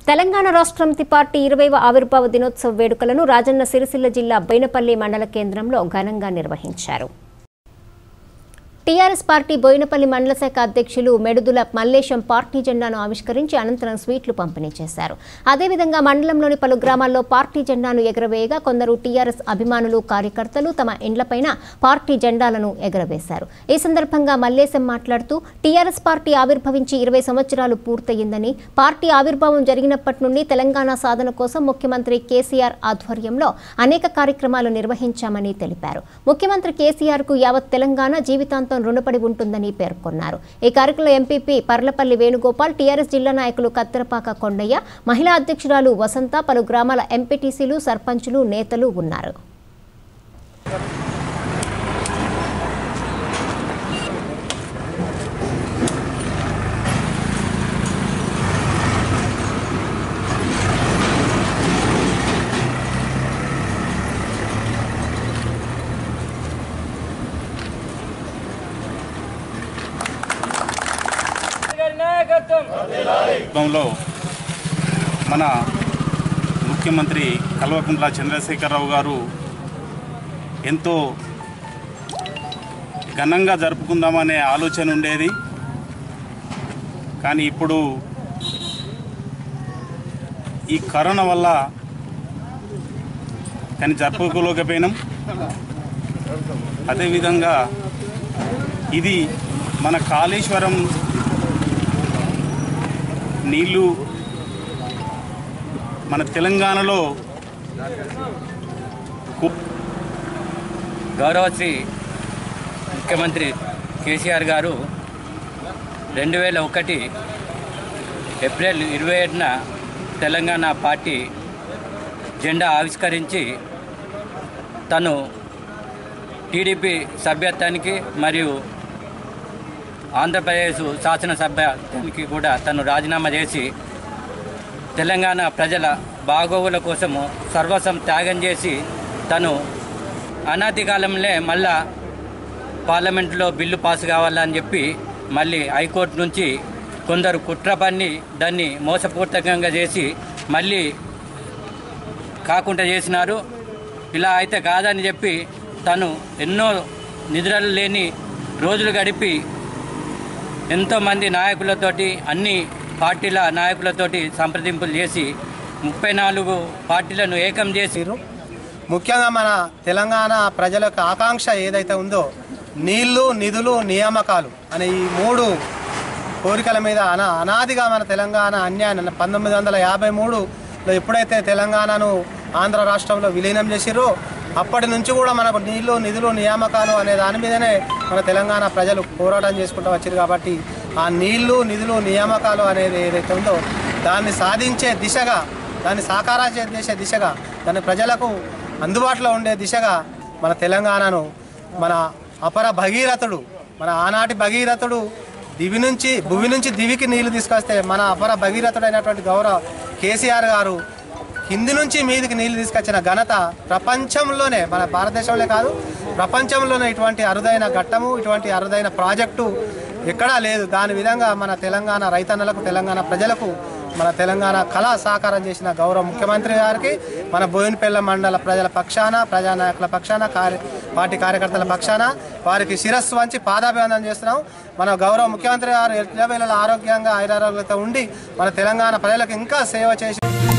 తెలంగాణ రాష్ట్రం పార్టీ ఇరవైవ ఆవిర్భావ దినోత్సవ వేడుకలను రాజన్న సిరిసిల్ల జిల్లా బైనపల్లి మండల కేంద్రంలో ఘనంగా నిర్వహించారు టీఆర్ఎస్ పార్టీ బోయినపల్లి మండల శాఖ అధ్యక్షులు మెడుదుల మల్లేశం పార్టీ జెండాను ఆవిష్కరించి అనంతరం స్వీట్లు పంపిణీ చేశారు అదేవిధంగా మండలంలోని పలు గ్రామాల్లో పార్టీ జెండాను ఎగురవేయగా కొందరు టీఆర్ఎస్ అభిమానులు కార్యకర్తలు తమ ఇండ్లపైన పార్టీ జెండాలను ఎగురవేశారు ఈ సందర్భంగా మల్లేశం మాట్లాడుతూ టీఆర్ఎస్ పార్టీ ఆవిర్భవించి ఇరవై సంవత్సరాలు పూర్తయిందని పార్టీ ఆవిర్భావం జరిగినప్పటి నుండి తెలంగాణ సాధన కోసం ముఖ్యమంత్రి కేసీఆర్ ఆధ్వర్యంలో అనేక కార్యక్రమాలు నిర్వహించామని తెలిపారు ముఖ్యమంత్రి కేసీఆర్ కు యావత్ తెలంగాణ జీవితాంతం రుణపడి ఉంటుందని పేర్కొన్నారు ఈ కార్యక్రమంలో ఎంపీపీ పర్లపల్లి వేణుగోపాల్ టీఆర్ఎస్ జిల్లా నాయకులు కత్తెరపాక కొండయ్య మహిళా అధ్యక్షురాలు వసంత పలు గ్రామాల ఎంపీటీసీలు సర్పంచులు నేతలు ఉన్నారు సందర్భంలో మన ముఖ్యమంత్రి కల్వకుంట్ల చంద్రశేఖరరావు గారు ఎంతో ఘనంగా జరుపుకుందామనే ఆలోచన ఉండేది కానీ ఇప్పుడు ఈ కరోనా వల్ల కానీ జరుపుకోలేకపోయినాం అదేవిధంగా ఇది మన కాళేశ్వరం నీళ్ళు మన తెలంగాణలో కు- గౌరవశ్రీ ముఖ్యమంత్రి కేసీఆర్ గారు రెండు వేల ఒకటి ఏప్రిల్ ఇరవై ఏడున తెలంగాణ పార్టీ జెండా ఆవిష్కరించి తను టీడీపీ సభ్యత్వానికి మరియు ఆంధ్రప్రదేశ్ శాసనసభ్యానికి కూడా తను రాజీనామా చేసి తెలంగాణ ప్రజల బాగోగుల కోసము సర్వస్వం త్యాగం చేసి తను అనాది కాలంలో మళ్ళా పార్లమెంట్లో బిల్లు పాస్ కావాలని చెప్పి మళ్ళీ హైకోర్టు నుంచి కొందరు కుట్ర పన్ని దాన్ని మోసపూర్వకంగా చేసి మళ్ళీ కాకుండా చేసినారు ఇలా అయితే కాదని చెప్పి తను ఎన్నో నిద్రలు లేని రోజులు గడిపి ఎంతోమంది నాయకులతోటి అన్ని పార్టీల నాయకులతోటి సంప్రదింపులు చేసి ముప్పై నాలుగు పార్టీలను ఏకం చేసి చేసిర్రు ముఖ్యంగా మన తెలంగాణ ప్రజల యొక్క ఆకాంక్ష ఏదైతే ఉందో నీళ్లు నిధులు నియామకాలు అనే ఈ మూడు కోరికల మీద అనా అనాదిగా మన తెలంగాణ అన్యాయం పంతొమ్మిది వందల యాభై మూడులో ఎప్పుడైతే తెలంగాణను ఆంధ్ర రాష్ట్రంలో విలీనం చేసిర్రో అప్పటి నుంచి కూడా మనకు నీళ్లు నిధులు నియామకాలు అనే దాని మీదనే మన తెలంగాణ ప్రజలు పోరాటం చేసుకుంటూ వచ్చారు కాబట్టి ఆ నీళ్లు నిధులు నియామకాలు అనేది ఏదైతే ఉందో దాన్ని సాధించే దిశగా దాన్ని సాకారం చేసే దిశగా దాన్ని ప్రజలకు అందుబాటులో ఉండే దిశగా మన తెలంగాణను మన అపర భగీరథుడు మన ఆనాటి భగీరథుడు దివి నుంచి భూమి నుంచి దివికి నీళ్లు తీసుకొస్తే మన అపర భగీరథుడైనటువంటి గౌరవ కేసీఆర్ గారు కింది నుంచి మీదికి నీళ్లు తీసుకొచ్చిన ఘనత ప్రపంచంలోనే మన భారతదేశంలో కాదు ప్రపంచంలోనే ఇటువంటి అరుదైన ఘట్టము ఇటువంటి అరుదైన ప్రాజెక్టు ఎక్కడా లేదు దాని విధంగా మన తెలంగాణ రైతన్నలకు తెలంగాణ ప్రజలకు మన తెలంగాణ కళ సాకారం చేసిన గౌరవ ముఖ్యమంత్రి గారికి మన బోయినపల్లి మండల ప్రజల పక్షాన ప్రజానాయకుల పక్షాన కార్య పార్టీ కార్యకర్తల పక్షాన వారికి శిరస్సు వంచి పాదాభివందనం చేస్తున్నాం మన గౌరవ ముఖ్యమంత్రి గారు ఎల్లవేళలా ఆరోగ్యంగా ఐరారోగ్యంతో ఉండి మన తెలంగాణ ప్రజలకు ఇంకా సేవ చేసి